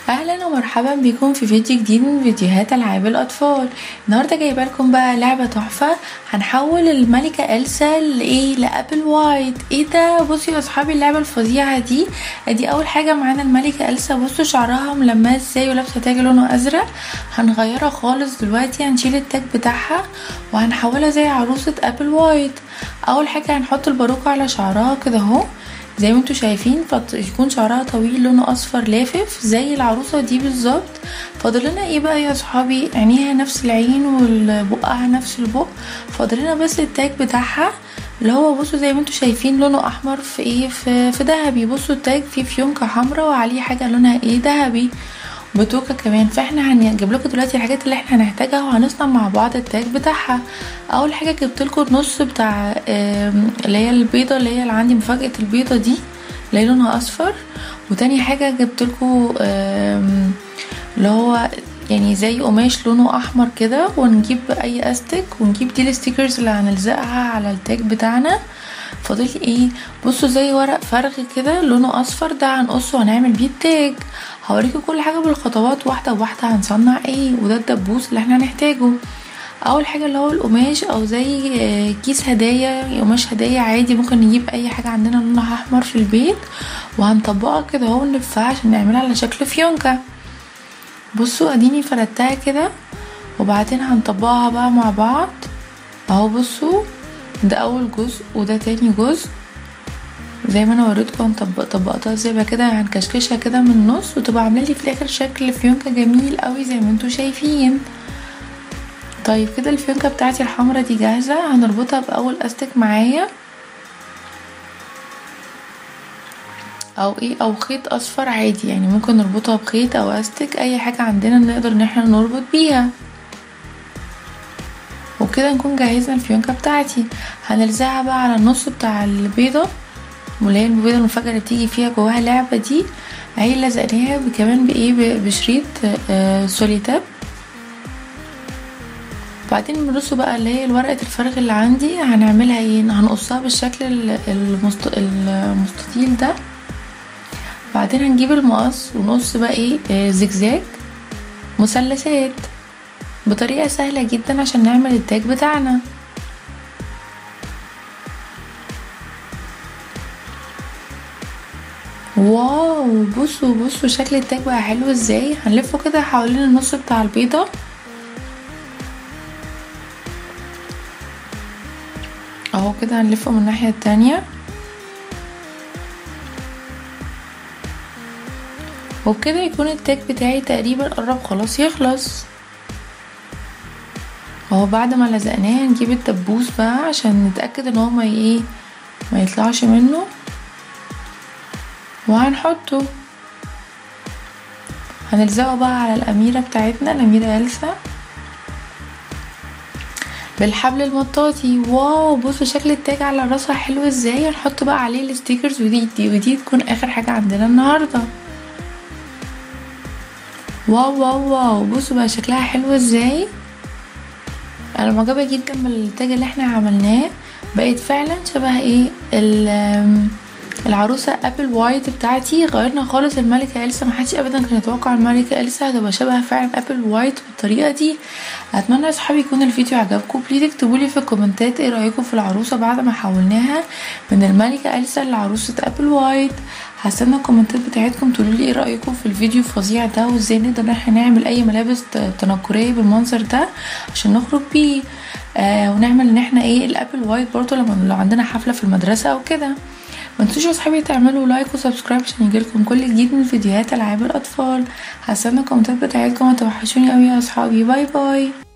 اهلا ومرحبا بكم في فيديو جديد من فيديوهات العاب الاطفال النهارده جايبه لكم بقى لعبه تحفه هنحول الملكه السا لايه لابل وايت ايه ده بصوا يا اصحابي اللعبه الفظيعه دي ادي اول حاجه معانا الملكه السا بصوا شعرها ملماه ازاي ولابسه تاج لونه ازرق هنغيرها خالص دلوقتي هنشيل التاج بتاعها وهنحولها زي عروسه ابل وايت اول حاجه هنحط الباروكه على شعرها كده اهو زي ما انتوا شايفين يكون شعرها طويل لونه اصفر لافف زي العروسه دي بالظبط فاضل لنا ايه بقى يا صحابي عينيها نفس العين وبقها نفس البق فاضل لنا بس التاج بتاعها اللي هو بصوا زي ما انتوا شايفين لونه احمر في ايه في, في ذهبي بصوا التاج فيه فيونكه حمراء وعليه حاجه لونها ايه ذهبي بتوكه كمان فاحنا هنجيب لكم دلوقتي الحاجات اللي احنا هنحتاجها وهنصنع مع بعض التاج بتاعها اول حاجه جبت لكم النص بتاع اللي هي البيضه اللي هي اللي عندي مفاجاه البيضه دي اللي هي لونها اصفر وتاني حاجه جبت لكم اللي هو يعني زي قماش لونه احمر كده ونجيب اي استك ونجيب دي الستيكرز اللي هنلزقها على التاج بتاعنا فاضل ايه بصوا زي ورق فرغ كده لونه اصفر ده هنقصه وهنعمل بيه التاج هوريكم كل حاجه بالخطوات واحده بواحده هنصنع ايه وده الدبوس اللي احنا هنحتاجه اول حاجه اللي هو القماش او زي كيس هدايا قماش هدايا عادي ممكن نجيب اي حاجه عندنا لونها احمر في البيت وهنطبقها كده اهو ونلفها عشان نعملها على شكل فيونكه بصوا اديني فردتها كده وبعدين هنطبقها بقى مع بعض اهو بصوا ده اول جزء وده تاني جزء زي ما انا وريتكم طبق طبقتها ازاي بقى كده هنكشكشها كده من النص وتبقى عامله لي في الاخر شكل فيونكه جميل قوي زي ما انتوا شايفين طيب كده الفيونكه بتاعتي الحمرا دي جاهزه هنربطها باول استك معايا او ايه او خيط اصفر عادي يعني ممكن نربطها بخيط او استك اي حاجه عندنا نقدر ان احنا نربط بيها وكده نكون جهزنا الفيونكه بتاعتي هنلزقها بقى على النص بتاع البيضه واللي هي البيضه المفاجاه اللي بتيجي فيها جواها لعبه دي اهي لزقناها كمان بايه بشريط آه سوليتاب بعدين بنرصه بقى اللي هي ورقه الفرغ اللي عندي هنعملها ايه هنقصها بالشكل المست... المستطيل ده بعدين هنجيب المقص ونقص بقى ايه آه زجزاج مثلثات بطريقه سهله جدا عشان نعمل التاج بتاعنا واو بصوا بصوا شكل التاج بقى حلو ازاي هنلفه كده حوالين النص بتاع البيضه اهو كده هنلفه من الناحيه التانية وبكده يكون التاج بتاعي تقريبا قرب خلاص يخلص اهو بعد ما لزقناه هنجيب الدبوس بقى عشان نتاكد ان هو ما ايه ما يطلعش منه وهنحطه هنلزقه بقى على الأميرة بتاعتنا الأميرة إلسا بالحبل المطاطي واو بصوا شكل التاج على راسها حلو ازاي هنحط بقى عليه الستيكرز ودي دي ودي تكون اخر حاجة عندنا النهاردة واو واو واو بصوا بقى شكلها حلو ازاي انا معجبة جدا بالتاج اللي احنا عملناه بقت فعلا شبه ايه العروسة ابل وايت بتاعتي غيرنا خالص الملكة إلسا محدش ابدا كان يتوقع الملكة إلسا هتبقى شبه فعلا ابل وايت بالطريقة دي اتمنى يا صحابي يكون الفيديو عجبكم بليز اكتبولي في الكومنتات ايه رايكم في العروسة بعد ما حولناها من الملكة إلسا لعروسة ابل وايت هستنى الكومنتات بتاعتكم تقولولي ايه رايكم في الفيديو الفظيع ده وازاي نقدر احنا نعمل اي ملابس تنكريه بالمنظر ده عشان نخرج بيه آه ونعمل ان احنا ايه الابل وايت برضه لما لو عندنا حفله في المدرسه او كده ما تنسوش يا صحابي تعملوا لايك وسبسكرايب عشان يجيلكم كل جديد من فيديوهات العاب الاطفال هستنى الكومنتات بتاعتكم وتوحشوني قوي يا اصحابي باي باي